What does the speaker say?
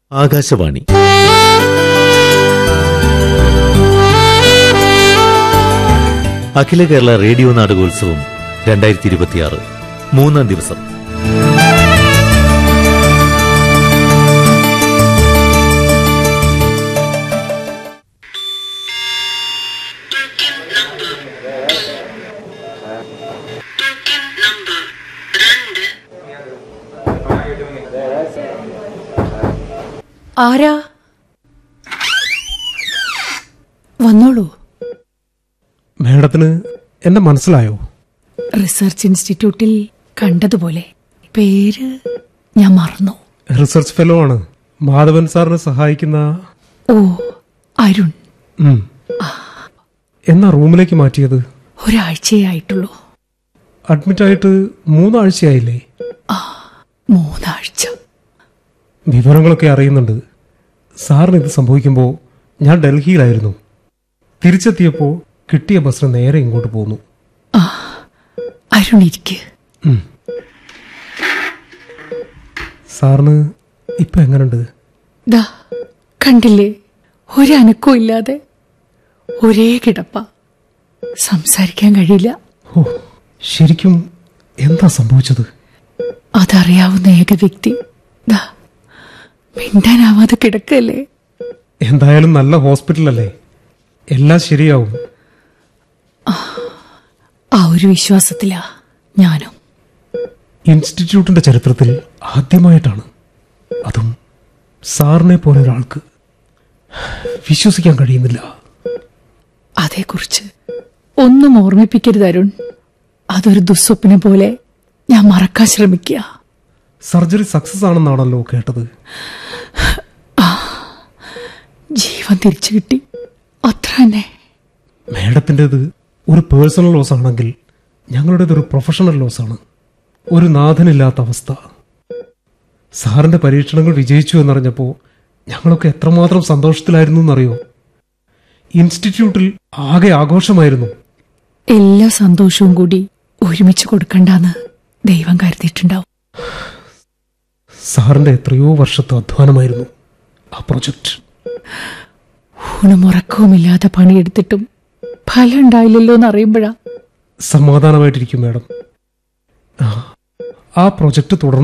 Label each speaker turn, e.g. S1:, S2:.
S1: ആകാശവാണി അഖില കേരള റേഡിയോ നാടകോത്സവം രണ്ടായിരത്തി ഇരുപത്തിയാറ് മൂന്നാം ദിവസം
S2: ആരാ വന്നോളൂ
S3: മേഡത്തിന് എന്നെ മനസ്സിലായോ
S2: റിസർച്ച് ഇൻസ്റ്റിറ്റ്യൂട്ടിൽ കണ്ടതുപോലെ പേര് ഞാൻ മറന്നു
S3: റിസർച്ച് ഫെലോ ആണ് മാധവൻ സാറിനെ സഹായിക്കുന്ന
S2: ഓ അരുൺ
S3: ഉം. എന്നാ റൂമിലേക്ക് മാറ്റിയത്
S2: ഒരാഴ്ചയേ ആയിട്ടുള്ളൂ
S3: അഡ്മിറ്റ് ആയിട്ട് മൂന്നാഴ്ചയായില്ലേ
S2: മൂന്നാഴ്ച
S3: വിവരങ്ങളൊക്കെ അറിയുന്നുണ്ട് സാറിന് ഇത് സംഭവിക്കുമ്പോൾ ഞാൻ ഡൽഹിയിലായിരുന്നു തിരിച്ചെത്തിയപ്പോൾ കിട്ടിയ ബസ്സിന് നേരെ ഇങ്ങോട്ട് പോന്നു
S2: അരുൺ ഇരിക്ക്
S3: ഉം. സാറിന് ഇപ്പൊ എങ്ങനുണ്ട്
S2: ദാ കണ്ടില്ലേ ഒരനക്കവും ഇല്ലാതെ ഒരേ കിടപ്പ സംസാരിക്കാൻ കഴിയില്ല
S3: ഓ ശരിക്കും എന്താ സംഭവിച്ചത്
S2: അതറിയാവുന്ന ഏക വ്യക്തി ദാ മിണ്ടാനാവാതെ കിടക്കല്ലേ
S3: എന്തായാലും നല്ല ഹോസ്പിറ്റലല്ലേ എല്ലാം ശരിയാവും
S2: ആ ഒരു വിശ്വാസത്തിലാ ഞാനും
S3: ഇൻസ്റ്റിറ്റ്യൂട്ടിന്റെ ചരിത്രത്തിൽ ആദ്യമായിട്ടാണ് അതും സാറിനെ പോലെ ഒരാൾക്ക് വിശ്വസിക്കാൻ കഴിയുന്നില്ല
S2: അതേക്കുറിച്ച് ഒന്നും ഓർമ്മിപ്പിക്കരുത് അരുൺ അതൊരു ദുസ്വപ്നം പോലെ ഞാൻ മറക്കാൻ ശ്രമിക്കുക
S3: സർജറി സക്സസ് ആണെന്നാണല്ലോ കേട്ടത്
S2: ജീവൻ തിരിച്ചു കിട്ടി അത്ര തന്നെ
S3: മേഡത്തിൻ്റെത് ഒരു പേഴ്സണൽ ലോസ് ആണെങ്കിൽ ഞങ്ങളുടേത് ഒരു പ്രൊഫഷണൽ ലോസ് ആണ് ഒരു നാഥനില്ലാത്ത അവസ്ഥ സാറിന്റെ പരീക്ഷണങ്ങൾ വിജയിച്ചു എന്നറിഞ്ഞപ്പോൾ ഞങ്ങളൊക്കെ എത്രമാത്രം സന്തോഷത്തിലായിരുന്നു എന്നറിയോ ഇൻസ്റ്റിറ്റ്യൂട്ടിൽ ആകെ ആഘോഷമായിരുന്നു
S2: എല്ലാ സന്തോഷവും കൂടി ഒരുമിച്ച് കൊടുക്കണ്ടെന്ന് ദൈവം കരുതിയിട്ടുണ്ടാവും
S3: സാറിന്റെ എത്രയോ വർഷത്തെ അധ്വാനമായിരുന്നു ആ പ്രൊജക്ട്
S2: ഊണുമുറക്കവുമില്ലാതെ പണിയെടുത്തിട്ടും ഫലം ഉണ്ടായില്ലല്ലോ എന്ന് അറിയുമ്പോഴാ
S3: സമാധാനമായിട്ടിരിക്കും മാഡം ആ, ആ പ്രൊജക്ട് തുടർന്ന്